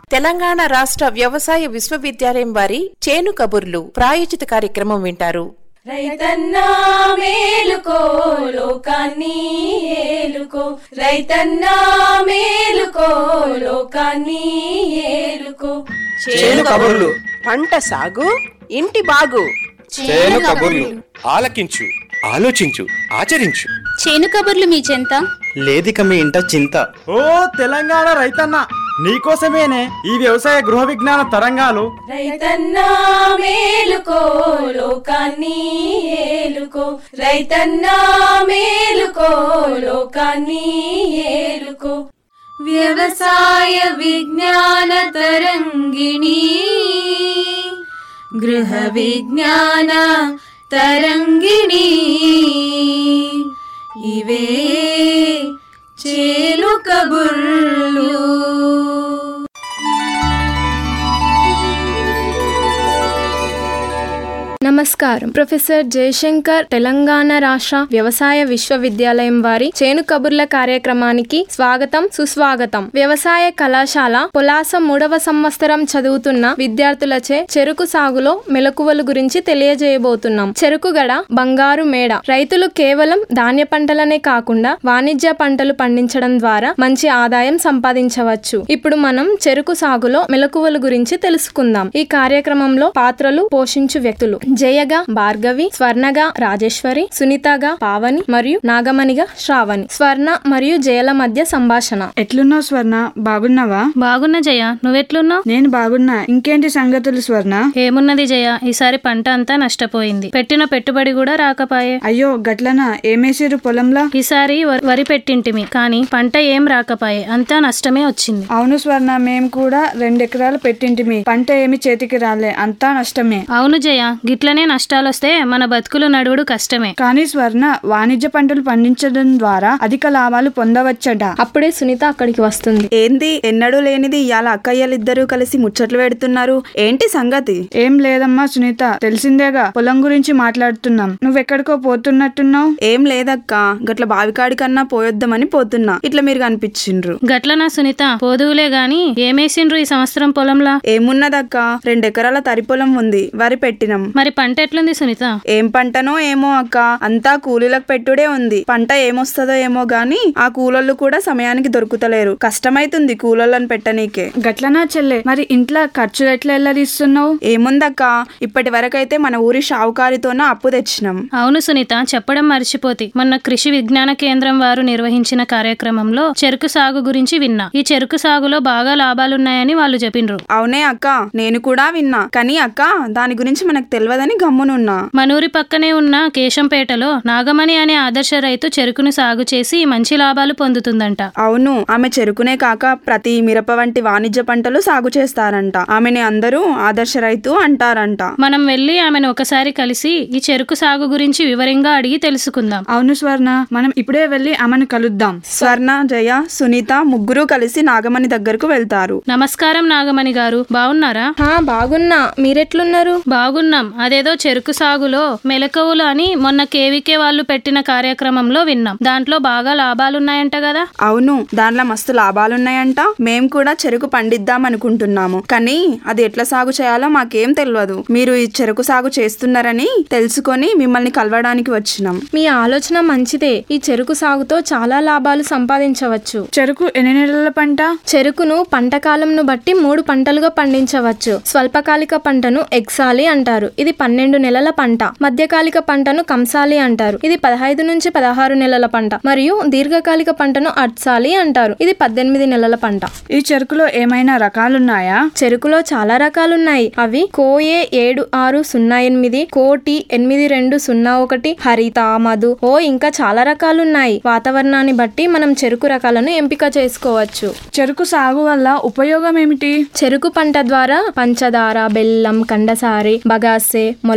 తెలంగాణ రాష్ట్ర వ్యవసాయ విశ్వవిద్యాలయం వారి చేను కబుర్లు ప్రాయోజిత కార్యక్రమం వింటారు రైతన్నా మేలుకో లోకాన్ని ఏలుకో రైతన్నా మేలుకో లోకాన్ని ఏలుకో చేను కబుర్లు పంట సాగు ఇంటి బాగు చేను కబుర్లు ఆలకించు ఆలోచించు ఆచరించు చేను కబుర్లు మీ చెంత లేదిక మీ ఇంట చింత ఓ తెలంగాణ రైతన్న నీకోసమేనే ఈ వ్యవసాయ గృహ విజ్ఞాన తరంగాలు రైతన్నా మేలుకో లోకాన్ని ఏలుకో రైతన్నా మేలుకో లోకాన్ని ఏలుకో వ్యవసాయ విజ్ఞాన తరంగిణి గృహ విజ్ఞాన తరంగిణి ఇవే చేలు కబుర్లు నమస్కారం ప్రొఫెసర్ జయశంకర్ తెలంగాణ రాష్ట్ర వ్యవసాయ విశ్వవిద్యాలయం వారి చేను కబుర్ల కార్యక్రమానికి స్వాగతం సుస్వాగతం వ్యవసాయ కళాశాల పొలాస మూడవ సంవత్సరం చదువుతున్న విద్యార్థులచే చెరుకు సాగులో మెలకువలు గురించి తెలియజేయబోతున్నాం చెరుకు గడ బంగారు మేడ రైతులు కేవలం ధాన్య పంటలనే కాకుండా వాణిజ్య పంటలు పండించడం ద్వారా మంచి ఆదాయం సంపాదించవచ్చు ఇప్పుడు మనం చెరుకు సాగులో మెలకువలు గురించి తెలుసుకుందాం ఈ కార్యక్రమంలో పాత్రలు పోషించు వ్యక్తులు జయగా భార్గవి స్వర్ణగా రాజేశ్వరి సునీతగా పావని మరియు నాగమణిగా శ్రావణి స్వర్ణ మరియు జయల మధ్య సంభాషణ ఎట్లున్నావు స్వర్ణ బాగున్నావా బాగున్నా జయ నువ్వెట్లున్నావు నేను బాగున్నా ఇంకేంటి సంగతులు స్వర్ణ ఏమున్నది జయ ఈసారి పంట అంతా నష్టపోయింది పెట్టిన పెట్టుబడి కూడా రాకపాయే అయ్యో గట్లనా ఏమేసిరు పొలంలా ఈసారి వరి- వరి పెట్టింటిమి కానీ పంట ఏం రాకపాయే అంతా నష్టమే వచ్చింది అవును స్వర్ణ మేం కూడా రెండెకరాలు పెట్టింటిమి పంట ఏమి చేతికి రాలే అంతా నష్టమే అవును జయ గిట్లనే నష్టాలొస్తే మన బతుకులు నడువుడు కష్టమే కానీ స్వర్ణ వాణిజ్య పంటలు పండించడం ద్వారా అధిక లాభాలు పొందవచ్చట అప్పుడే సునీత అక్కడికి వస్తుంది ఏంది ఎన్నడూ లేనిది ఇవాళ అక్కయ్యలిద్దరూ కలిసి ముచ్చట్లు పెడుతున్నారు ఏంటి సంగతి ఏం లేదమ్మా సునీత తెలిసిందేగా పొలం గురించి మాట్లాడుతున్నాం నువ్వెక్కడికో పోతున్నట్టున్నావు ఏం లేదక్క గట్ల బావికాడి కన్నా పోయొద్దామని పోతున్నా ఇట్లా మీరు కనిపించిండ్రు గట్లనా సునీత పోదువులే గాని ఏమేసిండ్రు ఈ సంవత్సరం పొలంలా ఏమున్నదక్క రెండెకరాల తరి పొలం ఉంది వరి పెట్టినం మరి పంట ఎట్లుంది సునీత ఏం పంటనో ఏమో అక్క అంతా కూలీలకు పెట్టుడే ఉంది పంట ఏమొస్తుందో ఏమో గాని ఆ కూలోళ్ళు కూడా సమయానికి దొరుకుతలేరు కష్టమైతుంది కూలోళ్ళని పెట్టనీకే గట్లనా చెల్లె మరి ఇంట్లో ఖర్చు ఎట్లా ఎల్లదీస్తున్నావు ఏముందక్క ఇప్పటి వరకైతే మన ఊరి షావుకారితోన అప్పు తెచ్చినాం అవును సునీత చెప్పడం మర్చిపోతి మొన్న కృషి విజ్ఞాన కేంద్రం వారు నిర్వహించిన కార్యక్రమంలో చెరుకు సాగు గురించి విన్నా ఈ చెరుకు సాగులో బాగా లాభాలున్నాయని వాళ్ళు చెప్పిండ్రు అవునే అక్క నేను కూడా విన్నా కానీ అక్క దాని గురించి మనకు తెలియదని గమ్మునున్నా మనూరి పక్కనే ఉన్న కేశంపేటలో నాగమణి అనే ఆదర్శ రైతు చెరుకును సాగు చేసి మంచి లాభాలు పొందుతుందంట అవును ఆమె చెరుకునే కాక ప్రతి మిరప వంటి వాణిజ్య పంటలు సాగు చేస్తారంట ఆమెని అందరూ ఆదర్శ రైతు అంటారంట మనం వెళ్ళి ఆమెను ఒకసారి కలిసి ఈ చెరుకు సాగు గురించి వివరంగా అడిగి తెలుసుకుందాం అవును స్వర్ణ మనం ఇప్పుడే వెళ్ళి ఆమెను కలుద్దాం స్వర్ణ జయ సునీత ముగ్గురు కలిసి నాగమణి దగ్గరకు వెళ్తారు నమస్కారం నాగమణి గారు బాగున్నారా హా బాగున్నా మీరెట్లున్నారు బాగున్నాం అదేదో చెరుకు సాగులో మెలకువలు అని మొన్న కేవీకే వాళ్ళు పెట్టిన కార్యక్రమంలో విన్నాం దాంట్లో బాగా లాభాలున్నాయంట కదా అవును దాంట్లో మస్తు లాభాలున్నాయంట మేం కూడా చెరుకు పండిద్దాం అనుకుంటున్నాము కానీ అది ఎట్లా సాగు చేయాలో మాకేం తెలియదు మీరు ఈ చెరుకు సాగు చేస్తున్నారని తెలుసుకొని మిమ్మల్ని కలవడానికి వచ్చినాం మీ ఆలోచన మంచిదే ఈ చెరుకు సాగుతో చాలా లాభాలు సంపాదించవచ్చు చెరుకు ఎన్ని నెలల పంట చెరుకును పంట కాలంను బట్టి మూడు పంటలుగా పండించవచ్చు స్వల్పకాలిక పంటను ఎక్సాలి అంటారు ఇది పన్నెండు నెలల పంట మధ్యకాలిక పంటను కంసాలి అంటారు ఇది పదహైదు నుంచి పదహారు నెలల పంట మరియు దీర్ఘకాలిక పంటను అట్సాలి అంటారు ఇది పద్దెనిమిది నెలల పంట ఈ చెరుకులో ఏమైనా రకాలున్నాయా చెరుకులో చాలా రకాలున్నాయి అవి కోఏ ఏడు ఆరు సున్నా ఎనిమిది కోటి ఎనిమిది రెండు సున్నా ఒకటి హరిత మధు ఓ ఇంకా చాలా రకాలున్నాయి వాతావరణాన్ని బట్టి మనం చెరుకు రకాలను ఎంపిక చేసుకోవచ్చు చెరుకు సాగు వల్ల ఉపయోగం ఏమిటి చెరుకు పంట ద్వారా పంచదార బెల్లం కండసారి బగాసే మొల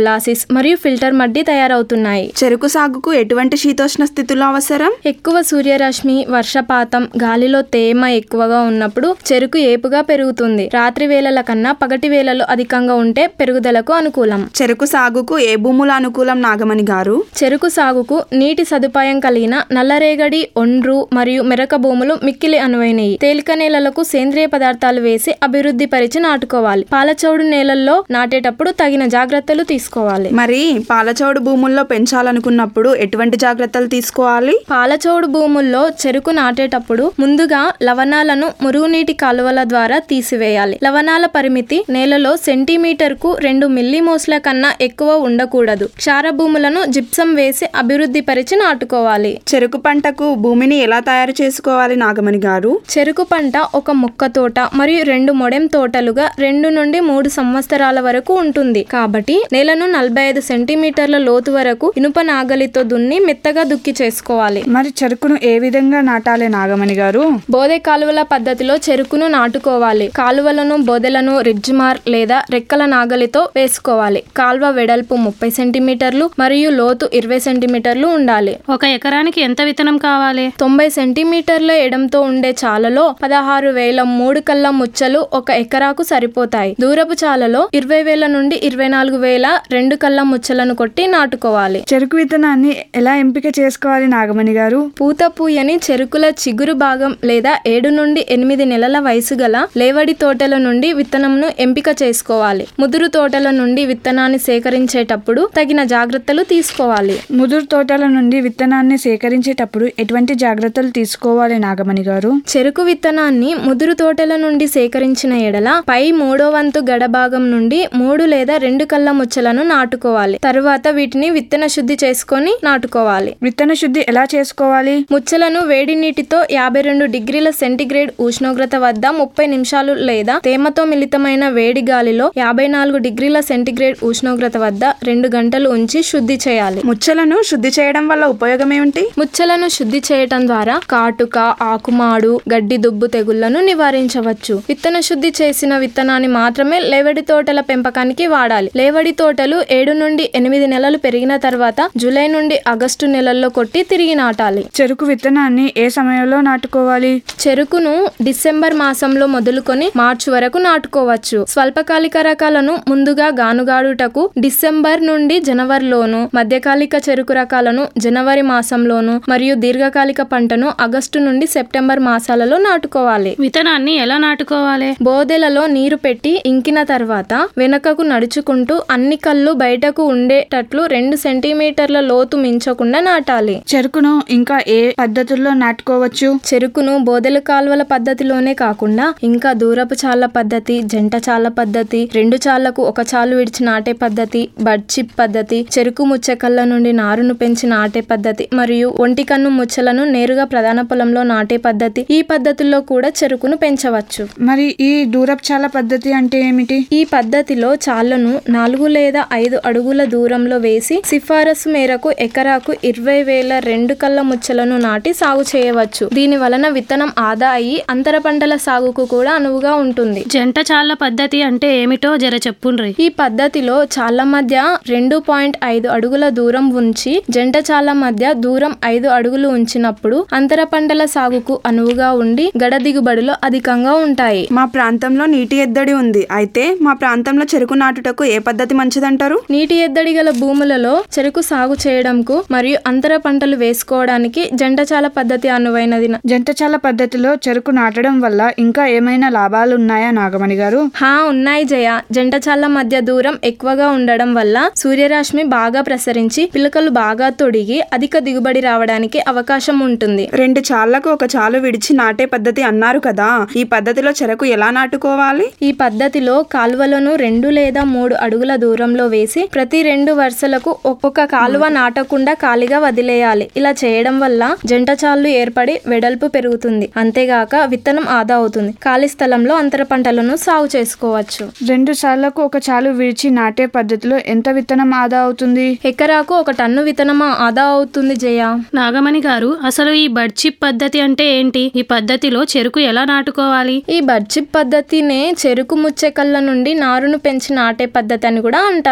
మొలాసిస్ మరియు ఫిల్టర్ మడ్డి తయారవుతున్నాయి చెరుకు సాగుకు ఎటువంటి శీతోష్ణ స్థితులు అవసరం ఎక్కువ సూర్యరశ్మి వర్షపాతం గాలిలో తేమ ఎక్కువగా ఉన్నప్పుడు చెరుకు ఏపుగా పెరుగుతుంది రాత్రి వేళల కన్నా పగటి వేళలో అధికంగా ఉంటే పెరుగుదలకు అనుకూలం చెరుకు సాగుకు ఏ భూముల అనుకూలం నాగమణి గారు చెరుకు సాగుకు నీటి సదుపాయం కలిగిన నల్లరేగడి ఒండ్రు మరియు మెరక భూములు మిక్కిలి అనువైనవి తేలిక నేలలకు సేంద్రియ పదార్థాలు వేసి అభివృద్ధి పరిచి నాటుకోవాలి పాలచౌడు నేలల్లో నాటేటప్పుడు తగిన జాగ్రత్తలు తీసుకోవాలి మరి పాలచౌడు భూముల్లో పెంచాలనుకున్నప్పుడు ఎటువంటి జాగ్రత్తలు తీసుకోవాలి పాలచౌడు భూముల్లో చెరుకు నాటేటప్పుడు ముందుగా లవణాలను మురుగునీటి కాలువల ద్వారా తీసివేయాలి లవణాల పరిమితి నేలలో సెంటీమీటర్ కు రెండు మిల్లీమోస్ల కన్నా ఎక్కువ ఉండకూడదు క్షార భూములను జిప్సం వేసి అభివృద్ధి పరిచి నాటుకోవాలి చెరుకు పంటకు భూమిని ఎలా తయారు చేసుకోవాలి నాగమణి గారు చెరుకు పంట ఒక మొక్క తోట మరియు రెండు మొడెం తోటలుగా రెండు నుండి మూడు సంవత్సరాల వరకు ఉంటుంది కాబట్టి నేలను నలభై ఐదు సెంటీమీటర్ల లోతు వరకు ఇనుప నాగలితో దున్ని మెత్తగా దుక్కి చేసుకోవాలి మరి చెరుకును ఏ విధంగా నాటాలి నాగమణి గారు బోదె కాలువల పద్ధతిలో చెరుకును నాటుకోవాలి కాలువలను బోదెలను రిడ్జ్మార్ లేదా రెక్కల నాగలితో వేసుకోవాలి కాల్వ వెడల్పు ముప్పై సెంటీమీటర్లు మరియు లోతు ఇరవై సెంటీమీటర్లు ఉండాలి ఒక ఎకరానికి ఎంత విత్తనం కావాలి తొంభై సెంటీమీటర్ల ఎడంతో ఉండే చాలలో పదహారు వేల మూడు కళ్ళ ముచ్చలు ఒక ఎకరాకు సరిపోతాయి దూరపు చాలలో ఇరవై వేల నుండి ఇరవై నాలుగు వేల రెండు కళ్ళ ముచ్చలను కొట్టి నాటుకోవాలి చెరుకు విత్తనాన్ని ఎలా ఎంపిక చేసుకోవాలి నాగమణి గారు పూత పూయని చెరుకుల చిగురు భాగం లేదా ఏడు నుండి ఎనిమిది నెలల వయసు గల లేవడి తోటల నుండి విత్తనంను ఎంపిక చేసుకోవాలి ముదురు తోటల నుండి విత్తనాన్ని సేకరించేటప్పుడు తగిన జాగ్రత్తలు తీసుకోవాలి ముదురు తోటల నుండి విత్తనాన్ని సేకరించేటప్పుడు ఎటువంటి జాగ్రత్తలు తీసుకోవాలి నాగమణి గారు చెరుకు విత్తనాన్ని ముదురు తోటల నుండి సేకరించిన ఎడల పై మూడో వంతు గడభాగం నుండి మూడు లేదా రెండు కళ్ళ ముచ్చలను నాటుకోవాలి తరువాత వీటిని విత్తన శుద్ధి చేసుకొని నాటుకోవాలి విత్తన శుద్ధి ఎలా చేసుకోవాలి ముచ్చలను వేడి నీటితో యాభై రెండు డిగ్రీల సెంటీగ్రేడ్ ఉష్ణోగ్రత వద్ద ముప్పై నిమిషాలు లేదా తేమతో మిళితమైన వేడి గాలిలో యాభై నాలుగు డిగ్రీల సెంటీగ్రేడ్ ఉష్ణోగ్రత వద్ద రెండు గంటలు ఉంచి శుద్ధి చేయాలి ముచ్చలను శుద్ధి చేయడం వల్ల ఉపయోగం ఏమిటి ముచ్చలను శుద్ధి చేయటం ద్వారా కాటుక ఆకుమాడు గడ్డి దుబ్బు తెగుళ్లను నివారించవచ్చు విత్తన శుద్ధి చేసిన విత్తనాన్ని మాత్రమే లేవడి తోటల పెంపకానికి వాడాలి లేవడి తోటలు ఏడు నుండి ఎనిమిది నెలలు పెరిగిన తర్వాత జూలై నుండి ఆగస్టు నెలల్లో కొట్టి తిరిగి నాటాలి చెరుకు విత్తనాన్ని ఏ సమయంలో నాటుకోవాలి చెరుకును డిసెంబర్ మాసంలో మొదలుకొని మార్చి వరకు నాటుకోవచ్చు స్వల్పకాలిక రకాలను ముందుగా గానుగాడుటకు డిసెంబర్ నుండి జనవరిలోను మధ్యకాలిక చెరుకు రకాలను జనవరి మాసంలోను మరియు దీర్ఘకాలిక పంటను ఆగస్టు నుండి సెప్టెంబర్ మాసాలలో నాటుకోవాలి విత్తనాన్ని ఎలా నాటుకోవాలి బోదెలలో నీరు పెట్టి ఇంకిన తర్వాత వెనుకకు నడుచుకుంటూ అన్ని కళ్ళు బయటకు ఉండేటట్లు రెండు సెంటీమీటర్ల లోతు మించకుండా నాటాలి చెరుకును ఇంకా ఏ పద్ధతుల్లో నాటుకోవచ్చు చెరుకును బోదెల కాలువల పద్ధతిలోనే కాకుండా ఇంకా దూరపు చాల పద్ధతి జంట చాల పద్ధతి రెండు చాళ్లకు ఒక చాలు విడిచి నాటే పద్ధతి బడ్ చిప్ పద్ధతి చెరుకు ముచ్చెకళ్ళ నుండి నారును పెంచి నాటే పద్ధతి మరియు ఒంటి కన్ను ముచ్చలను నేరుగా ప్రధాన పొలంలో నాటే పద్ధతి ఈ పద్ధతుల్లో కూడా చెరుకును పెంచవచ్చు మరి ఈ దూరపు పద్ధతి అంటే ఏమిటి ఈ పద్ధతిలో చాళ్లను నాలుగు లేదా ఐదు అడుగుల దూరంలో వేసి సిఫారసు మేరకు ఎకరాకు ఇరవై వేల రెండు కళ్ళ ముచ్చలను నాటి సాగు చేయవచ్చు దీని వలన విత్తనం ఆదా అయి అంతర పంటల సాగుకు కూడా అనువుగా ఉంటుంది జంట చాళ్ల పద్ధతి అంటే ఏమిటో జర చెప్పుండ్రి ఈ పద్ధతిలో చాళ్ల మధ్య రెండు పాయింట్ ఐదు అడుగుల దూరం ఉంచి జంట చాళ్ల మధ్య దూరం ఐదు అడుగులు ఉంచినప్పుడు అంతర పంటల సాగుకు అనువుగా ఉండి గడ దిగుబడులు అధికంగా ఉంటాయి మా ప్రాంతంలో నీటి ఎద్దడి ఉంది అయితే మా ప్రాంతంలో చెరుకు నాటుటకు ఏ పద్ధతి మంచిదంటారు నీటి ఎద్దడి గల భూములలో చెరుకు సాగు చేయడంకు మరియు అంతర పంటలు వేసుకోవడానికి జంటచాల పద్ధతి అనువైనది జంటచాల పద్ధతిలో చెరుకు నాటడం వల్ల ఇంకా ఏమైనా లాభాలు ఉన్నాయా నాగమణి గారు హా ఉన్నాయి జయ జంటచాల మధ్య దూరం ఎక్కువగా ఉండడం వల్ల సూర్యరశ్మి బాగా ప్రసరించి పిలకలు బాగా తొడిగి అధిక దిగుబడి రావడానికి అవకాశం ఉంటుంది రెండు చాళ్లకు ఒక చాలు విడిచి నాటే పద్ధతి అన్నారు కదా ఈ పద్ధతిలో చెరకు ఎలా నాటుకోవాలి ఈ పద్ధతిలో కాలువలను రెండు లేదా మూడు అడుగుల దూరంలో వేసి ప్రతి రెండు వరుసలకు ఒక్కొక్క కాలువ నాటకుండా ఖాళీగా వదిలేయాలి ఇలా చేయడం వల్ల జంట చాళ్ళు ఏర్పడి వెడల్పు పెరుగుతుంది అంతేగాక విత్తనం ఆదా అవుతుంది ఖాళీ స్థలంలో అంతర పంటలను సాగు చేసుకోవచ్చు రెండు సార్లకు ఒక చాలు విడిచి నాటే పద్ధతిలో ఎంత విత్తనం ఆదా అవుతుంది ఎకరాకు ఒక టన్ను విత్తనం ఆదా అవుతుంది జయ నాగమణి గారు అసలు ఈ బడ్చిప్ పద్ధతి అంటే ఏంటి ఈ పద్ధతిలో చెరుకు ఎలా నాటుకోవాలి ఈ బడ్చిప్ పద్ధతినే చెరుకు ముచ్చెకళ్ళ నుండి నారును పెంచి నాటే పద్ధతి అని కూడా అంటారు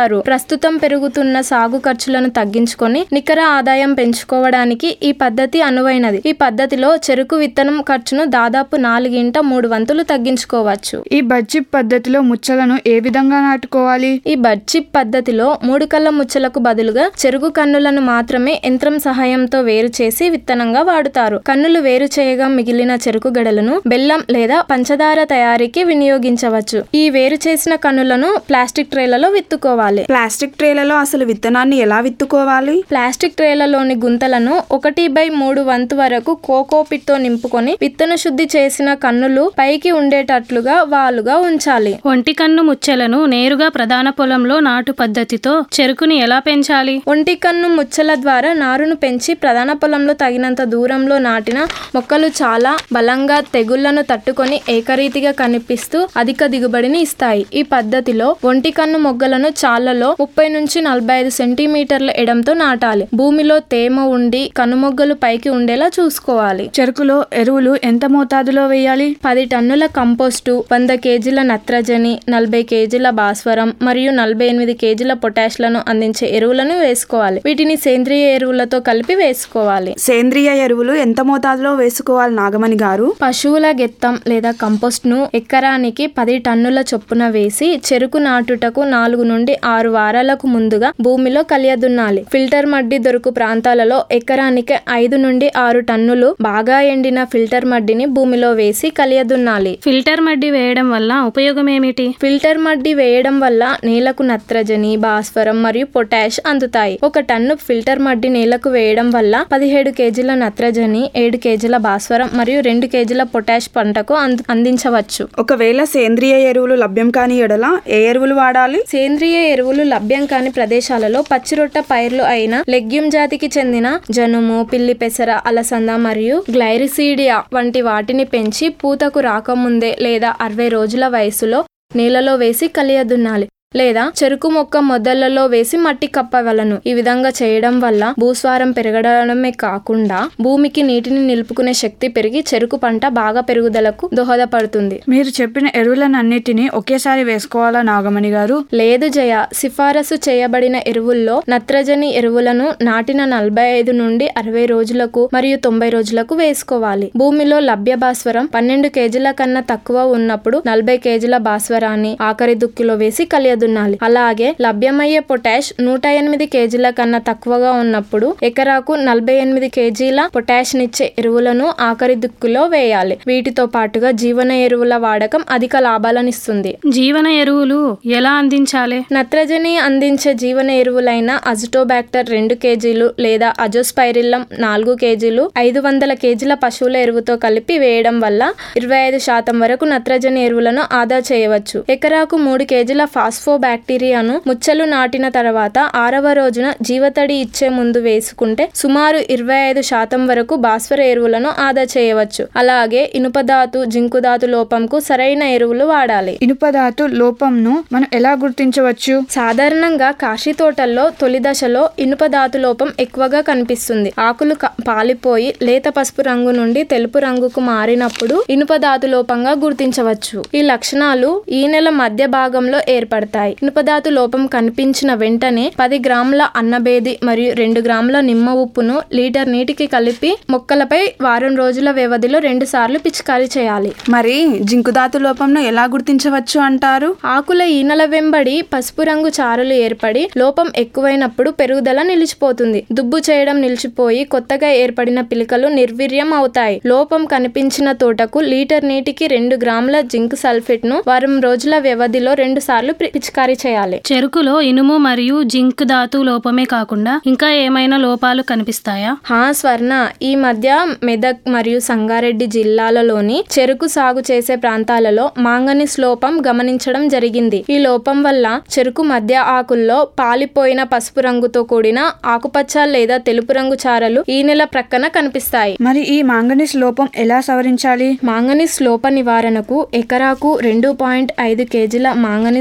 వాడతారు ప్రస్తుతం పెరుగుతున్న సాగు ఖర్చులను తగ్గించుకొని నికర ఆదాయం పెంచుకోవడానికి ఈ పద్ధతి అనువైనది ఈ పద్ధతిలో చెరుకు విత్తనం ఖర్చును దాదాపు నాలుగింట మూడు వంతులు తగ్గించుకోవచ్చు ఈ బడ్జిప్ పద్ధతిలో ముచ్చలను ఏ విధంగా నాటుకోవాలి ఈ బడ్చిప్ పద్ధతిలో మూడు కళ్ళ ముచ్చలకు బదులుగా చెరుకు కన్నులను మాత్రమే యంత్రం సహాయంతో వేరు చేసి విత్తనంగా వాడుతారు కన్నులు వేరు చేయగా మిగిలిన చెరుకు గడలను బెల్లం లేదా పంచదార తయారీకి వినియోగించవచ్చు ఈ వేరు చేసిన కన్నులను ప్లాస్టిక్ ట్రేలలో విత్తుకోవాలి ప్లాస్టిక్ ట్రేలలో అసలు విత్తనాన్ని ఎలా విత్తుకోవాలి ప్లాస్టిక్ ట్రేలలోని గుంతలను ఒకటి బై మూడు వంతు వరకు కోకోపిట్ తో నింపుకొని విత్తన శుద్ధి చేసిన కన్నులు పైకి ఉండేటట్లుగా వాలుగా ఉంచాలి ఒంటి కన్ను ముచ్చెలను నేరుగా ప్రధాన పొలంలో నాటు పద్ధతితో చెరుకుని ఎలా పెంచాలి ఒంటి కన్ను ముచ్చల ద్వారా నారును పెంచి ప్రధాన పొలంలో తగినంత దూరంలో నాటిన మొక్కలు చాలా బలంగా తెగుళ్లను తట్టుకొని ఏకరీతిగా కనిపిస్తూ అధిక దిగుబడిని ఇస్తాయి ఈ పద్ధతిలో ఒంటి కన్ను మొగ్గలను చాలలో ముప్పై నుంచి నలభై ఐదు సెంటీమీటర్ల ఎడంతో నాటాలి భూమిలో తేమ ఉండి కనుమొగ్గలు పైకి ఉండేలా చూసుకోవాలి చెరుకులో ఎరువులు ఎంత మోతాదులో వేయాలి పది టన్నుల కంపోస్టు వంద కేజీల నత్రజని నలభై కేజీల భాస్వరం మరియు నలభై ఎనిమిది కేజీల పొటాష్లను అందించే ఎరువులను వేసుకోవాలి వీటిని సేంద్రియ ఎరువులతో కలిపి వేసుకోవాలి సేంద్రియ ఎరువులు ఎంత మోతాదులో వేసుకోవాలి నాగమణి గారు పశువుల గెత్తం లేదా కంపోస్ట్ ను ఎకరానికి పది టన్నుల చొప్పున వేసి చెరుకు నాటుటకు నాలుగు నుండి ఆరు వారాలకు ముందుగా భూమిలో కలియదున్నాలి ఫిల్టర్ మడ్డి దొరుకు ప్రాంతాలలో ఎకరానికి ఐదు నుండి ఆరు టన్నులు బాగా ఎండిన ఫిల్టర్ మడ్డిని భూమిలో వేసి కలియదున్నాలి ఫిల్టర్ మడ్డి వేయడం వల్ల ఉపయోగం ఏమిటి ఫిల్టర్ మడ్డి వేయడం వల్ల నేలకు నత్రజని భాస్వరం మరియు పొటాష్ అందుతాయి ఒక టన్ను ఫిల్టర్ మడ్డి నేలకు వేయడం వల్ల పదిహేడు కేజీల నత్రజని ఏడు కేజీల భాస్వరం మరియు రెండు కేజీల పొటాష్ పంటకు అంద- అందించవచ్చు ఒకవేళ సేంద్రియ ఎరువులు లభ్యం కాని ఎడల ఏ ఎరువులు వాడాలి సేంద్రియ ఎరువులు లభ్యం కాని ప్రదేశాలలో పచ్చిరొట్ట పైర్లు అయిన లెగ్యూమ్ జాతికి చెందిన జనుము పిల్లి పెసర అలసంద మరియు గ్లైరిసీడియా వంటి వాటిని పెంచి పూతకు రాకముందే లేదా అరవై రోజుల వయసులో నీళ్ళలో వేసి కలియదున్నాలి లేదా చెరుకు మొక్క మొదళ్లలో వేసి మట్టి కప్పవలను ఈ విధంగా చేయడం వల్ల భూస్వారం పెరగడమే కాకుండా భూమికి నీటిని నిలుపుకునే శక్తి పెరిగి చెరుకు పంట బాగా పెరుగుదలకు దోహదపడుతుంది మీరు చెప్పిన ఎరువులనన్నిటినీ ఒకేసారి వేసుకోవాలా నాగమణి గారు లేదు జయ సిఫారసు చేయబడిన ఎరువుల్లో నత్రజని ఎరువులను నాటిన నలభై ఐదు నుండి అరవై రోజులకు మరియు తొంభై రోజులకు వేసుకోవాలి భూమిలో లభ్య భాస్వరం పన్నెండు కేజీల కన్నా తక్కువ ఉన్నప్పుడు నలభై కేజీల భాస్వరాన్ని ఆఖరి దుక్కిలో వేసి కలియదున్నాలి అలాగే లభ్యమయ్యే పొటాష్ నూట ఎనిమిది కేజీల కన్నా తక్కువగా ఉన్నప్పుడు ఎకరాకు నలభై ఎనిమిది కేజీల పొటాష్ నిచ్చే ఎరువులను ఆఖరి దుక్కులో వేయాలి వీటితో పాటుగా జీవన ఎరువుల వాడకం అధిక లాభాలనిస్తుంది జీవన ఎరువులు ఎలా అందించాలి నత్రజని అందించే జీవన ఎరువులైన అజిటోబాక్టర్ రెండు కేజీలు లేదా అజోస్పైరిల్లం నాలుగు కేజీలు ఐదు వందల కేజీల పశువుల ఎరువుతో కలిపి వేయడం వల్ల ఇరవై ఐదు శాతం వరకు నత్రజని ఎరువులను ఆదా చేయవచ్చు ఎకరాకు మూడు కేజీల ఫాస్ఫో బ్యాక్టీరియాను ముచ్చలు నాటిన తర్వాత ఆరవ రోజున జీవతడి ఇచ్చే ముందు వేసుకుంటే సుమారు ఇరవై ఐదు శాతం వరకు భాస్వర ఎరువులను ఆదా చేయవచ్చు అలాగే ఇనుపధాతు జింకుధాతు లోపంకు సరైన ఎరువులు వాడాలి ఇనుపధాతు లోపంను మనం ఎలా గుర్తించవచ్చు సాధారణంగా కాశీ తోటల్లో తొలి దశలో ఇనుప ధాతు లోపం ఎక్కువగా కనిపిస్తుంది ఆకులు క- పాలిపోయి లేత పసుపు రంగు నుండి తెలుపు రంగుకు మారినప్పుడు ఇనుప ధాతు లోపంగా గుర్తించవచ్చు ఈ లక్షణాలు ఈ నెల మధ్య భాగంలో ఏర్పడతాయి ఇనుప ధాతు లోపం కనిపించిన వెంటనే పది గ్రాముల అన్నబేది మరియు రెండు గ్రాముల నిమ్మ ఉప్పును లీటర్ నీటికి కలిపి మొక్కలపై వారం రోజుల వ్యవధిలో రెండు సార్లు పిచికారీ చేయాలి మరి జింకుధాతు లోపంను ఎలా గుర్తించవచ్చు అంటారు ఆకుల ఈనెల వెంబడి పసుపు రంగు చారులు ఏర్పడి లోపం ఎక్కువైనప్పుడు పెరుగుదల నిలిచిపోతుంది దుబ్బు చేయడం నిలిచిపోయి కొత్తగా ఏర్పడిన పిలికలు నిర్వీర్యం అవుతాయి లోపం కనిపించిన తోటకు లీటర్ నీటికి రెండు గ్రాముల జింక్ సల్ఫేట్ ను వారం రోజుల వ్యవధిలో రెండు సార్లు పి- పిచికారీ చేయాలి చెరుకులో ఇనుము మరియు జింక్ ధాతు లోపమే కాకుండా ఇంకా ఏమైనా లోపాలు కనిపిస్తాయా హా స్వర్ణ ఈ మధ్య మెదక్ మరియు సంగారెడ్డి జిల్లాలలోని చెరుకు సాగు చేసే ప్రాంతాలలో మాంగనీస్ లోపం గమనించడం జరిగింది ఈ లోపం వల్ల చెరుకు మధ్య ఆకుల్లో పాలిపోయిన పసుపు రంగుతో కూడిన ఆకుపచ్చ లేదా తెలుపు రంగు చారలు ఈ నెల ప్రక్కన కనిపిస్తాయి మరి ఈ మాంగనీస్ లోపం ఎలా సవరించాలి మాంగనీస్ లోప నివారణకు ఎకరాకు రెండు పాయింట్ ఐదు కేజీల మాంగనీస్ సల్ఫేట్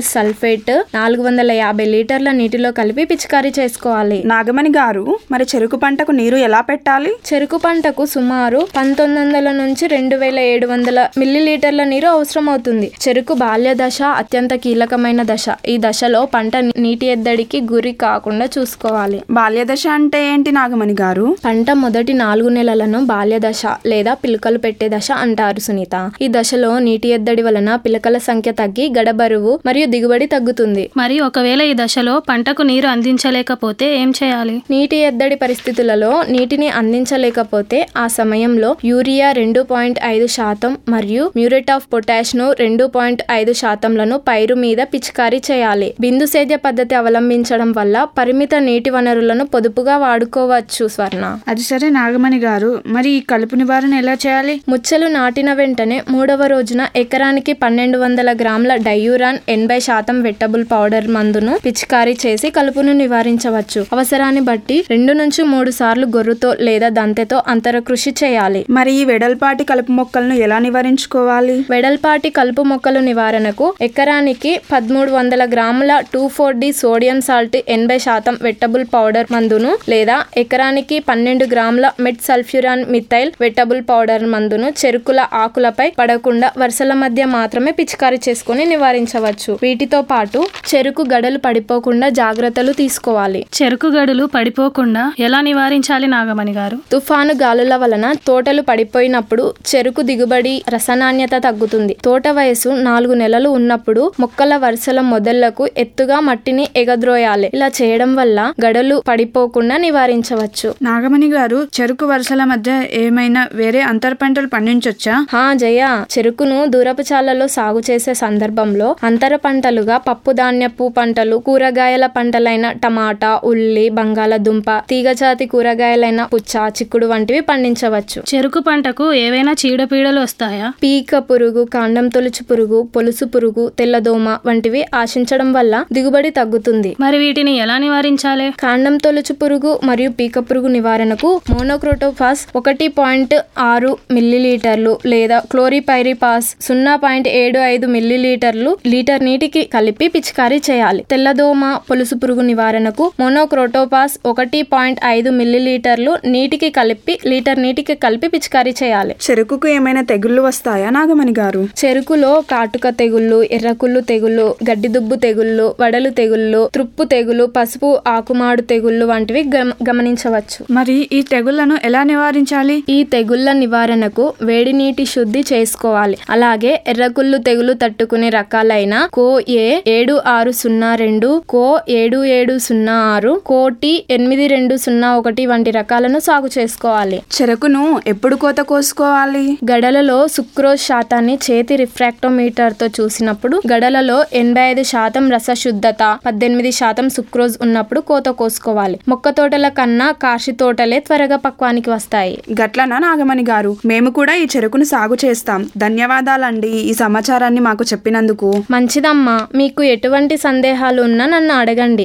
కార్బోవేట్ నాలుగు వందల యాభై లీటర్ల నీటిలో కలిపి పిచికారీ చేసుకోవాలి నాగమణి గారు మరి చెరుకు పంటకు నీరు ఎలా పెట్టాలి చెరుకు పంటకు సుమారు పంతొమ్మిది వందల నుంచి రెండు వేల ఏడు వందల మిల్లీలీటర్ల నీరు అవసరం అవుతుంది చెరుకు బాల్య దశ అత్యంత కీలకమైన దశ ఈ దశలో పంట నీటి ఎద్దడికి గురి కాకుండా చూసుకోవాలి బాల్య దశ అంటే ఏంటి నాగమణి గారు పంట మొదటి నాలుగు నెలలను బాల్య దశ లేదా పిలకలు పెట్టే దశ అంటారు సునీత ఈ దశలో నీటి ఎద్దడి వలన పిలకల సంఖ్య తగ్గి గడబరువు మరియు దిగుబడి తగ్గుతుంది మరి ఒకవేళ ఈ దశలో పంటకు నీరు అందించలేకపోతే ఏం చేయాలి నీటి ఎద్దడి పరిస్థితులలో నీటిని అందించలేకపోతే ఆ సమయంలో యూరియా రెండు పాయింట్ ఐదు శాతం మరియు మ్యూరేట్ ఆఫ్ పొటాష్ ను రెండు పాయింట్ ఐదు శాతంలను పైరు మీద పిచికారీ చేయాలి బిందు సేద్య పద్ధతి అవలంబించడం వల్ల పరిమిత నీటి వనరులను పొదుపుగా వాడుకోవచ్చు స్వర్ణ అది సరే నాగమణి గారు మరి ఈ కలుపు నివారణ ఎలా చేయాలి ముచ్చలు నాటిన వెంటనే మూడవ రోజున ఎకరానికి పన్నెండు వందల గ్రాముల డయూరాన్ ఎనభై శాతం వెట్టబుల్ పౌడర్ మందును పిచికారీ చేసి కలుపును నివారించవచ్చు అవసరాన్ని బట్టి రెండు నుంచి మూడు సార్లు గొర్రుతో లేదా దంతెతో అంతర కృషి చేయాలి మరి ఈ వెడల్పాటి కలుపు మొక్కలను ఎలా నివారించుకోవాలి వెడల్పాటి కలుపు మొక్కలు నివారణకు ఎకరానికి పదమూడు వందల గ్రాముల two four D sodium salt ఎనభై శాతం వెట్టబుల్ పౌడర్ మందును లేదా ఎకరానికి పన్నెండు గ్రాముల metsulfuron methyl wettable powder మందును చెరుకుల ఆకులపై పడకుండా వరుసల మధ్య మాత్రమే పిచికారీ చేసుకుని నివారించవచ్చు వీటితో పాటు చెరుకు గడలు పడిపోకుండా జాగ్రత్తలు తీసుకోవాలి చెరుకు గడులు పడిపోకుండా ఎలా నివారించాలి నాగమణి గారు తుఫాను గాలుల వలన తోటలు పడిపోయినప్పుడు చెరుకు దిగుబడి రసనాణ్యత తగ్గుతుంది తోట వయసు నాలుగు నెలలు ఉన్నప్పుడు మొక్కల వరుసల మొదళ్లకు ఎత్తుగా మట్టిని ఎగద్రోయాలి ఇలా చేయడం వల్ల గడలు పడిపోకుండా నివారించవచ్చు నాగమణి గారు చెరుకు వరుసల మధ్య ఏమైనా వేరే అంతర పంటలు పండించొచ్చా హా జయ చెరుకును దూరపు చాలలో సాగు చేసే సందర్భంలో అంతర పంటలుగా పప్పు ధాన్యపు పంటలు కూరగాయల పంటలైన టమాటా ఉల్లి బంగాళదుంప తీగజాతి కూరగాయలైన పుచ్చ చిక్కుడు వంటివి పండించవచ్చు చెరుకు పంటకు ఏవైనా చీడపీడలు వస్తాయా పీక పురుగు కాండం తొలుచు పురుగు పొలుసు పురుగు తెల్లదోమ వంటివి ఆశించడం వల్ల దిగుబడి తగ్గుతుంది మరి వీటిని ఎలా నివారించాలి కాండం తొలుచు పురుగు మరియు పీక పురుగు నివారణకు మోనోక్రోటోఫాస్ ఒకటి పాయింట్ ఆరు మిల్లీలీటర్లు లేదా క్లోరిపైరిపాస్ సున్నా పాయింట్ ఏడు ఐదు మిల్లీలీటర్లు లీటర్ నీటికి కలిపి పిచికారీ చేయాలి తెల్లదోమ పొలుసు పురుగు నివారణకు మోనోక్రోటోపాస్ ఒకటి పాయింట్ ఐదు మిల్లీలీటర్లు నీటికి కలిపి లీటర్ నీటికి కలిపి పిచికారీ చేయాలి చెరుకుకు ఏమైనా తెగుళ్ళు వస్తాయా నాగమణి గారు చెరుకులో కాటుక తెగుళ్ళు ఎర్రకుళ్ళు తెగుళ్ళు గడ్డిదుబ్బు తెగుళ్ళు వడలు తెగుళ్ళు త్రుప్పు తెగులు పసుపు ఆకుమాడు తెగుళ్ళు వంటివి గమ- గమనించవచ్చు మరి ఈ తెగుళ్లను ఎలా నివారించాలి ఈ తెగుళ్ల నివారణకు వేడి నీటి శుద్ధి చేసుకోవాలి అలాగే ఎర్రకుళ్ళు తెగులు తట్టుకునే రకాలైన కో ఏ ఏడు ఆరు సున్నా రెండు కో ఏడు ఏడు సున్నా ఆరు కోటి ఎనిమిది రెండు సున్నా ఒకటి వంటి రకాలను సాగు చేసుకోవాలి చెరుకును ఎప్పుడు కోత కోసుకోవాలి గడలలో సుక్రోజ్ శాతాన్ని చేతి రిఫ్రాక్టోమీటర్ తో చూసినప్పుడు గడలలో ఎనభై ఐదు శాతం రసశుద్ధత పద్దెనిమిది శాతం సుక్రోజ్ ఉన్నప్పుడు కోత కోసుకోవాలి మొక్క తోటల కన్నా కార్షి తోటలే త్వరగా పక్వానికి వస్తాయి గట్లనా నాగమణి గారు మేము కూడా ఈ చెరుకును సాగు చేస్తాం ధన్యవాదాలండి ఈ సమాచారాన్ని మాకు చెప్పినందుకు మంచిదమ్మా మీకు ఎటువంటి సందేహాలు ఉన్నా నన్ను అడగండి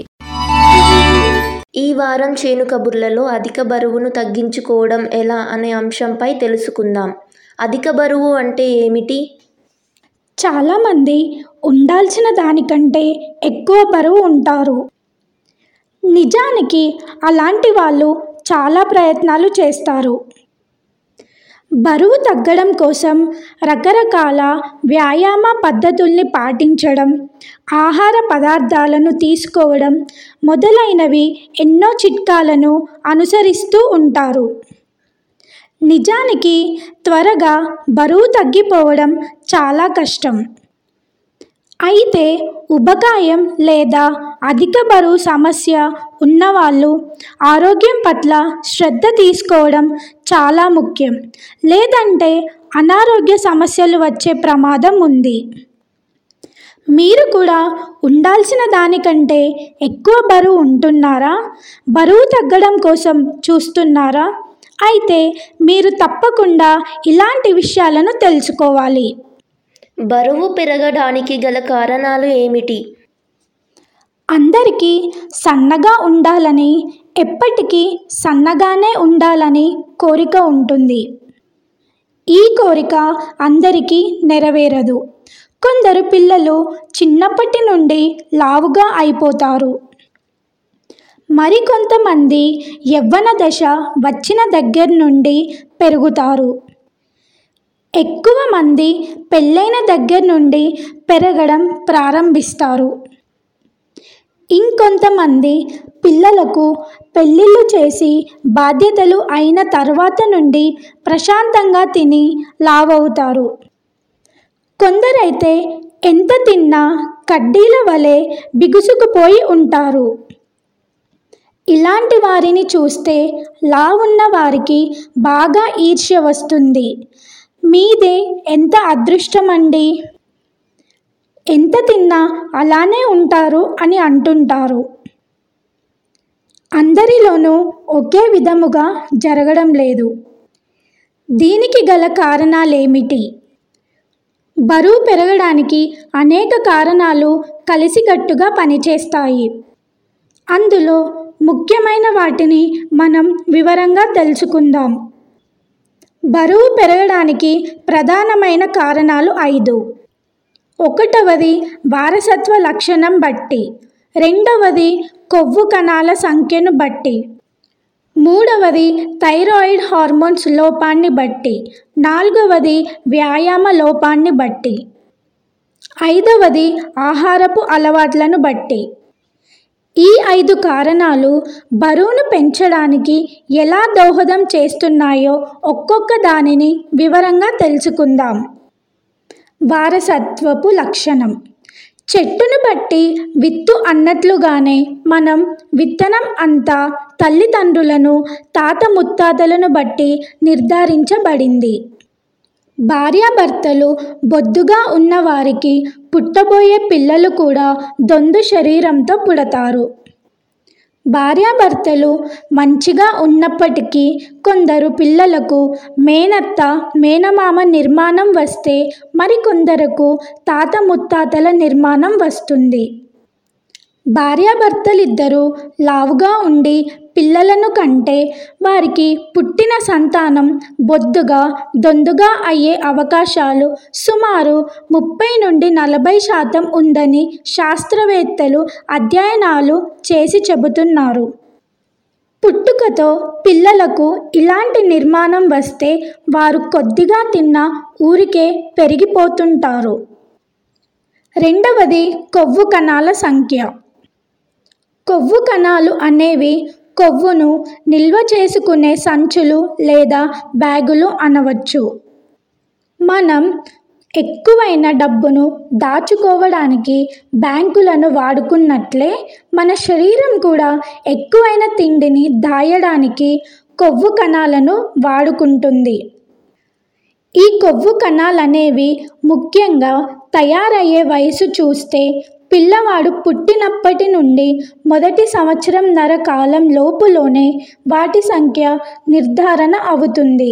ఈ వారం చేను కబుర్లలో అధిక బరువును తగ్గించుకోవడం ఎలా అనే అంశంపై తెలుసుకుందాం అధిక బరువు అంటే ఏమిటి చాలామంది ఉండాల్సిన దానికంటే ఎక్కువ బరువు ఉంటారు నిజానికి అలాంటి వాళ్ళు చాలా ప్రయత్నాలు చేస్తారు బరువు తగ్గడం కోసం రకరకాల వ్యాయామ పద్ధతుల్ని పాటించడం ఆహార పదార్థాలను తీసుకోవడం మొదలైనవి ఎన్నో చిట్కాలను అనుసరిస్తూ ఉంటారు నిజానికి త్వరగా బరువు తగ్గిపోవడం చాలా కష్టం అయితే ఉబకాయం లేదా అధిక బరువు సమస్య ఉన్నవాళ్ళు ఆరోగ్యం పట్ల శ్రద్ధ తీసుకోవడం చాలా ముఖ్యం లేదంటే అనారోగ్య సమస్యలు వచ్చే ప్రమాదం ఉంది మీరు కూడా ఉండాల్సిన దానికంటే ఎక్కువ బరువు ఉంటున్నారా బరువు తగ్గడం కోసం చూస్తున్నారా అయితే మీరు తప్పకుండా ఇలాంటి విషయాలను తెలుసుకోవాలి బరువు పెరగడానికి గల కారణాలు ఏమిటి అందరికీ సన్నగా ఉండాలని ఎప్పటికీ సన్నగానే ఉండాలని కోరిక ఉంటుంది ఈ కోరిక అందరికీ నెరవేరదు కొందరు పిల్లలు చిన్నప్పటి నుండి లావుగా అయిపోతారు మరికొంతమంది యవ్వన దశ వచ్చిన దగ్గర నుండి పెరుగుతారు ఎక్కువ మంది పెళ్ళైన దగ్గర నుండి పెరగడం ప్రారంభిస్తారు ఇంకొంతమంది పిల్లలకు పెళ్ళిళ్ళు చేసి బాధ్యతలు అయిన తర్వాత నుండి ప్రశాంతంగా తిని లావవుతారు కొందరైతే ఎంత తిన్నా కడ్డీల వలె బిగుసుకుపోయి ఉంటారు ఇలాంటి వారిని చూస్తే లా ఉన్న వారికి బాగా ఈర్ష్య వస్తుంది మీదే ఎంత అదృష్టమండి ఎంత తిన్నా అలానే ఉంటారు అని అంటుంటారు అందరిలోనూ ఒకే విధముగా జరగడం లేదు దీనికి గల కారణాలేమిటి బరువు పెరగడానికి అనేక కారణాలు కలిసికట్టుగా పనిచేస్తాయి అందులో ముఖ్యమైన వాటిని మనం వివరంగా తెలుసుకుందాం బరువు పెరగడానికి ప్రధానమైన కారణాలు ఐదు ఒకటవది వారసత్వ లక్షణం బట్టి రెండవది కొవ్వు కణాల సంఖ్యను బట్టి మూడవది థైరాయిడ్ హార్మోన్స్ లోపాన్ని బట్టి నాలుగవది వ్యాయామ లోపాన్ని బట్టి ఐదవది ఆహారపు అలవాట్లను బట్టి ఈ ఐదు కారణాలు బరువును పెంచడానికి ఎలా దోహదం చేస్తున్నాయో ఒక్కొక్క దానిని వివరంగా తెలుసుకుందాం వారసత్వపు లక్షణం చెట్టును బట్టి విత్తు అన్నట్లుగానే మనం విత్తనం అంతా తల్లిదండ్రులను తాత ముత్తాతలను బట్టి నిర్ధారించబడింది భార్యాభర్తలు బొద్దుగా ఉన్నవారికి పుట్టబోయే పిల్లలు కూడా దొందు శరీరంతో పుడతారు భార్యాభర్తలు మంచిగా ఉన్నప్పటికీ కొందరు పిల్లలకు మేనత్త మేనమామ నిర్మాణం వస్తే మరికొందరకు తాత ముత్తాతల నిర్మాణం వస్తుంది భార్యాభర్తలిద్దరూ లావుగా ఉండి పిల్లలను కంటే వారికి పుట్టిన సంతానం బొద్దుగా దొందుగా అయ్యే అవకాశాలు సుమారు ముప్పై నుండి నలభై శాతం ఉందని శాస్త్రవేత్తలు అధ్యయనాలు చేసి చెబుతున్నారు పుట్టుకతో పిల్లలకు ఇలాంటి నిర్మాణం వస్తే వారు కొద్దిగా తిన్న ఊరికే పెరిగిపోతుంటారు రెండవది కొవ్వు కణాల సంఖ్య కొవ్వు కణాలు అనేవి కొవ్వును నిల్వ చేసుకునే సంచులు లేదా బ్యాగులు అనవచ్చు మనం ఎక్కువైన డబ్బును దాచుకోవడానికి బ్యాంకులను వాడుకున్నట్లే మన శరీరం కూడా ఎక్కువైన తిండిని దాయడానికి కొవ్వు కణాలను వాడుకుంటుంది ఈ కొవ్వు కణాలనేవి ముఖ్యంగా తయారయ్యే వయసు చూస్తే పిల్లవాడు పుట్టినప్పటి నుండి మొదటి సంవత్సరం నర కాలం లోపులోనే వాటి సంఖ్య నిర్ధారణ అవుతుంది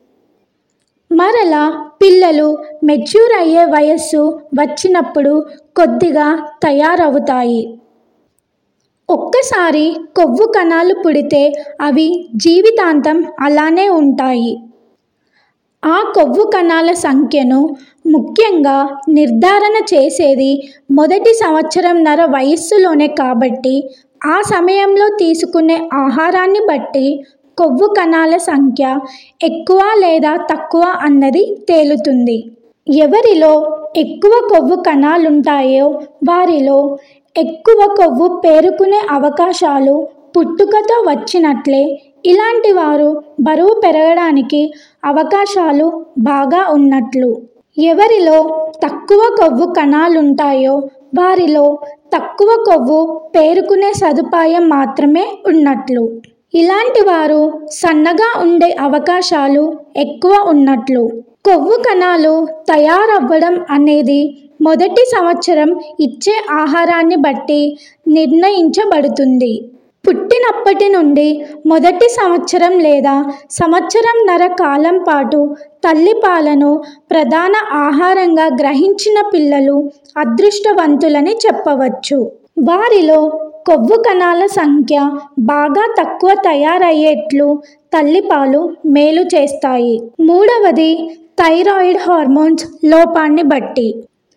మరలా పిల్లలు మెచ్యూర్ అయ్యే వయస్సు వచ్చినప్పుడు కొద్దిగా తయారవుతాయి ఒక్కసారి కొవ్వు కణాలు పుడితే అవి జీవితాంతం అలానే ఉంటాయి ఆ కొవ్వు కణాల సంఖ్యను ముఖ్యంగా నిర్ధారణ చేసేది మొదటి సంవత్సరంన్నర వయస్సులోనే కాబట్టి ఆ సమయంలో తీసుకునే ఆహారాన్ని బట్టి కొవ్వు కణాల సంఖ్య ఎక్కువ లేదా తక్కువ అన్నది తేలుతుంది ఎవరిలో ఎక్కువ కొవ్వు కణాలుంటాయో వారిలో ఎక్కువ కొవ్వు పేరుకునే అవకాశాలు పుట్టుకతో వచ్చినట్లే ఇలాంటి వారు బరువు పెరగడానికి అవకాశాలు బాగా ఉన్నట్లు ఎవరిలో తక్కువ కొవ్వు కణాలుంటాయో వారిలో తక్కువ కొవ్వు పేరుకునే సదుపాయం మాత్రమే ఉన్నట్లు ఇలాంటి వారు సన్నగా ఉండే అవకాశాలు ఎక్కువ ఉన్నట్లు కొవ్వు కణాలు తయారవ్వడం అనేది మొదటి సంవత్సరం ఇచ్చే ఆహారాన్ని బట్టి నిర్ణయించబడుతుంది పుట్టినప్పటి నుండి మొదటి సంవత్సరం లేదా సంవత్సరంన్నర కాలం పాటు తల్లిపాలను ప్రధాన ఆహారంగా గ్రహించిన పిల్లలు అదృష్టవంతులని చెప్పవచ్చు వారిలో కొవ్వు కణాల సంఖ్య బాగా తక్కువ తయారయ్యేట్లు తల్లిపాలు మేలు చేస్తాయి మూడవది థైరాయిడ్ హార్మోన్స్ లోపాన్ని బట్టి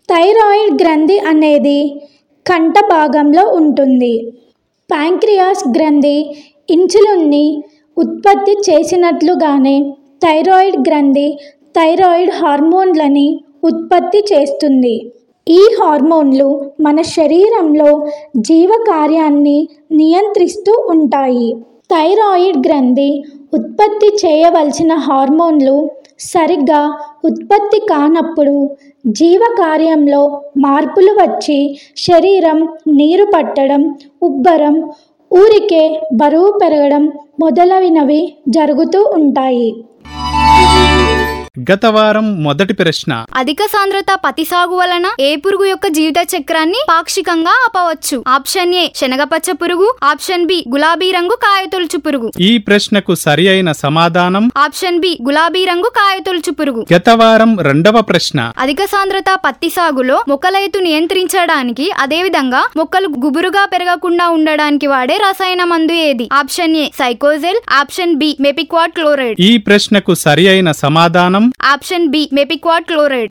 థైరాయిడ్ గ్రంథి అనేది కంఠ భాగంలో ఉంటుంది ప్యాంక్రియాస్ గ్రంథి ఇన్సులిన్ని ఉత్పత్తి చేసినట్లుగానే థైరాయిడ్ గ్రంథి థైరాయిడ్ హార్మోన్లని ఉత్పత్తి చేస్తుంది ఈ హార్మోన్లు మన శరీరంలో జీవకార్యాన్ని నియంత్రిస్తూ ఉంటాయి థైరాయిడ్ గ్రంథి ఉత్పత్తి చేయవలసిన హార్మోన్లు సరిగ్గా ఉత్పత్తి కానప్పుడు జీవకార్యంలో మార్పులు వచ్చి శరీరం నీరు పట్టడం ఉబ్బరం ఊరికే బరువు పెరగడం మొదలైనవి జరుగుతూ ఉంటాయి గత వారం మొదటి ప్రశ్న అధిక సాంద్రత పత్తి సాగు వలన ఏ పురుగు యొక్క జీవిత చక్రాన్ని పాక్షికంగా ఆపవచ్చు ఆప్షన్ ఏ శనగపచ్చ పురుగు ఆప్షన్ బి గులాబీ రంగు కాయతొలుచు పురుగు ఈ ప్రశ్నకు సరి అయిన సమాధానం ఆప్షన్ బి గులాబీ రంగు కాయతొలుచు పురుగు గత వారం రెండవ ప్రశ్న అధిక సాంద్రత పత్తి సాగులో మొక్కల ఎత్తు నియంత్రించడానికి అదేవిధంగా మొక్కలు గుబురుగా పెరగకుండా ఉండడానికి వాడే రసాయన మందు ఏది option A Cycocel option B mepiquat chloride ఈ ప్రశ్నకు సరి అయిన సమాధానం ఆప్షన్ బి మెపిక్వాట్ క్లోరైడ్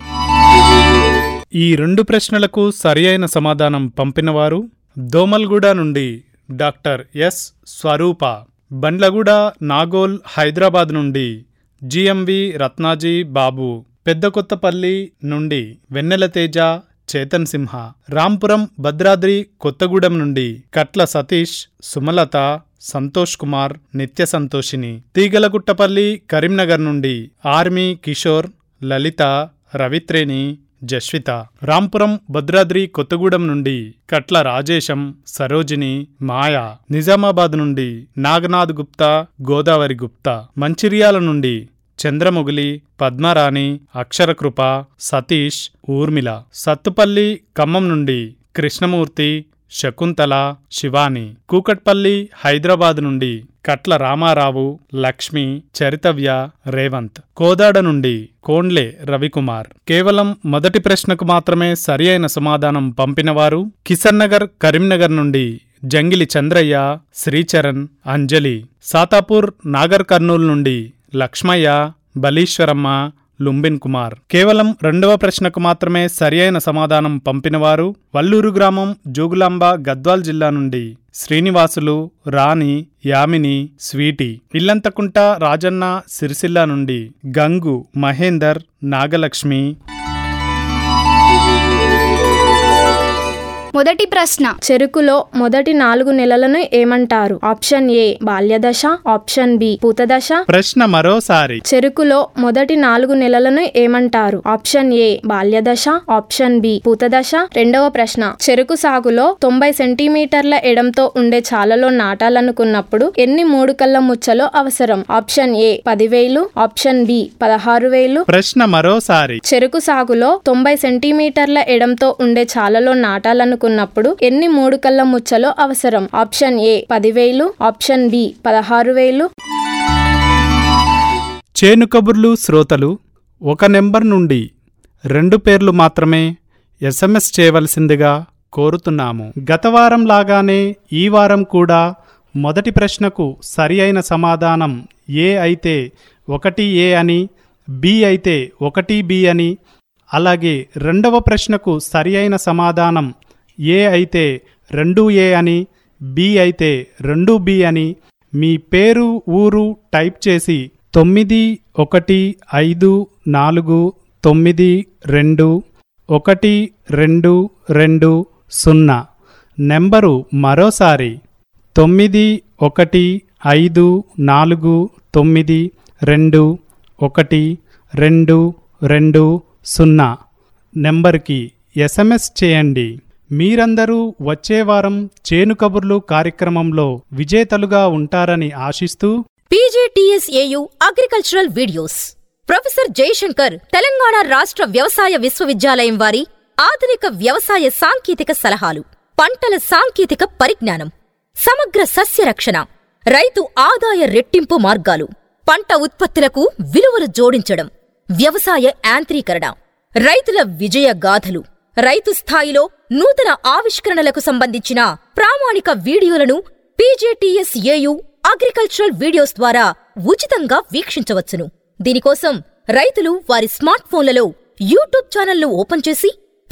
ఈ రెండు ప్రశ్నలకు సరి అయిన సమాధానం పంపినవారు దోమల్గూడ నుండి డాక్టర్ ఎస్ స్వరూప బండ్లగూడ నాగోల్ హైదరాబాద్ నుండి జిఎంవి రత్నాజీ బాబు పెద్దకొత్తపల్లి నుండి వెన్నెల తేజ చేతన్ సింహ రాంపురం భద్రాద్రి కొత్తగూడెం నుండి కట్ల సతీష్ సుమలత సంతోష్ కుమార్ నిత్య సంతోషిని తీగలగుట్టపల్లి కరీంనగర్ నుండి ఆర్మీ కిషోర్ లలిత రవిత్రేణి జస్విత రాంపురం భద్రాద్రి కొత్తగూడెం నుండి కట్ల రాజేశం సరోజిని మాయ నిజామాబాద్ నుండి నాగనాథ్ గుప్తా గోదావరి గుప్తా మంచిర్యాల నుండి చంద్రముగిలి పద్మరాణి అక్షరకృప సతీష్ ఊర్మిళ సత్తుపల్లి ఖమ్మం నుండి కృష్ణమూర్తి శకుంతల శివాని కూకట్పల్లి హైదరాబాద్ నుండి కట్ల రామారావు లక్ష్మి చరితవ్య రేవంత్ కోదాడ నుండి కోండ్లే రవికుమార్ కేవలం మొదటి ప్రశ్నకు మాత్రమే సరి అయిన సమాధానం పంపినవారు కిసన్ నగర్ కరీంనగర్ నుండి జంగిలి చంద్రయ్య శ్రీచరణ్ అంజలి సాతాపూర్ నాగర్ కర్నూల్ నుండి లక్ష్మయ్య బలీశ్వరమ్మ లుంబిన్ కుమార్ కేవలం రెండవ ప్రశ్నకు మాత్రమే సరియైన సమాధానం పంపినవారు వల్లూరు గ్రామం జోగులాంబ గద్వాల్ జిల్లా నుండి శ్రీనివాసులు రాణి యామిని స్వీటీ ఇల్లంతకుంట రాజన్న సిరిసిల్ల నుండి గంగు మహేందర్ నాగలక్ష్మి మొదటి ప్రశ్న చెరుకులో మొదటి నాలుగు నెలలను ఏమంటారు ఆప్షన్ ఏ బాల్యదశ ఆప్షన్ బి పూతదశ ప్రశ్న మరోసారి చెరుకులో మొదటి నాలుగు నెలలను ఏమంటారు ఆప్షన్ ఏ బాల్యదశ ఆప్షన్ బి పూతదశ రెండవ ప్రశ్న చెరుకు సాగులో తొంభై సెంటీమీటర్ల ఎడంతో ఉండే చాలలో నాటాలనుకున్నప్పుడు ఎన్ని మూడు కళ్ళ ముచ్చలో అవసరం ఆప్షన్ ఏ పదివేలు ఆప్షన్ బి పదహారు వేలు ప్రశ్న మరోసారి చెరుకు సాగులో తొంభై సెంటీమీటర్ల ఎడంతో ఉండే చాలలో నాటాలనుకున్నప్పుడు ఎన్ని మూడు కళ్ళ ముచ్చలో అవసరం ఆప్షన్ ఏ పదివేలు ఆప్షన్ బి పదహారు వేలు చేను కబుర్లు శ్రోతలు ఒక నెంబర్ నుండి రెండు పేర్లు మాత్రమే ఎస్ఎంఎస్ చేయవలసిందిగా కోరుతున్నాము గత వారం లాగానే ఈ వారం కూడా మొదటి ప్రశ్నకు సరి అయిన సమాధానం ఏ అయితే ఒకటి ఏ అని బి అయితే ఒకటి బి అని అలాగే రెండవ ప్రశ్నకు సరి అయిన సమాధానం ఏ అయితే రెండు ఏ అని బి అయితే రెండు బి అని మీ పేరు ఊరు టైప్ చేసి తొమ్మిది ఒకటి ఐదు నాలుగు తొమ్మిది రెండు ఒకటి రెండు రెండు సున్నా నెంబరు మరోసారి తొమ్మిది ఒకటి ఐదు నాలుగు తొమ్మిది రెండు ఒకటి రెండు రెండు సున్నా నెంబర్కి ఎస్ఎంఎస్ చేయండి మీరందరూ వచ్చే వారం చేను కబుర్లు కార్యక్రమంలో విజేతలుగా ఉంటారని ఆశిస్తూ PGTSAU agricultural videos professor Jayashankar Telangana రాష్ట్ర వ్యవసాయ విశ్వవిద్యాలయం వారి ఆధునిక వ్యవసాయ సాంకేతిక సలహాలు పంటల సాంకేతిక పరిజ్ఞానం సమగ్ర సస్య రక్షణ రైతు ఆదాయ రెట్టింపు మార్గాలు పంట ఉత్పత్తులకు విలువలు జోడించడం వ్యవసాయ యాంత్రీకరణ రైతుల విజయ గాథలు రైతు స్థాయిలో నూతన ఆవిష్కరణలకు సంబంధించిన ప్రామాణిక వీడియోలను పీజేటీఎస్ఏయు అగ్రికల్చరల్ వీడియోస్ ద్వారా ఉచితంగా వీక్షించవచ్చును దీనికోసం రైతులు వారి స్మార్ట్ ఫోన్లలో యూట్యూబ్ ఛానల్ను ఓపెన్ చేసి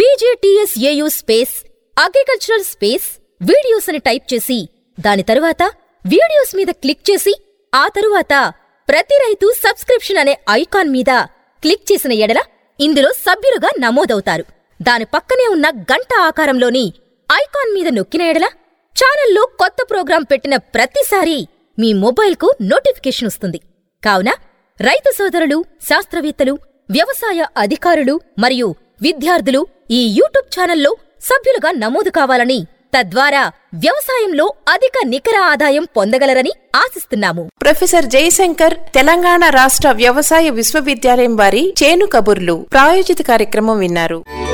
PGTSAU space agricultural space videos అని టైప్ చేసి దాని తరువాత వీడియోస్ మీద క్లిక్ చేసి ఆ తరువాత ప్రతి రైతు సబ్స్క్రిప్షన్ అనే ఐకాన్ మీద క్లిక్ చేసిన ఎడల ఇందులో సభ్యులుగా నమోదవుతారు దాని పక్కనే ఉన్న గంట ఆకారంలోని ఐకాన్ మీద నొక్కిన ఎడల ఛానల్లో కొత్త ప్రోగ్రాం పెట్టిన ప్రతిసారి మీ మొబైల్కు నోటిఫికేషన్ వస్తుంది కావున రైతు సోదరులు శాస్త్రవేత్తలు వ్యవసాయ అధికారులు మరియు విద్యార్థులు ఈ యూట్యూబ్ ఛానల్లో సభ్యులుగా నమోదు కావాలని తద్వారా వ్యవసాయంలో అధిక నికర ఆదాయం పొందగలరని ఆశిస్తున్నాము ప్రొఫెసర్ జయశంకర్ తెలంగాణ రాష్ట్ర వ్యవసాయ విశ్వవిద్యాలయం వారి చేను కబుర్లు ప్రాయోజిత కార్యక్రమం విన్నారు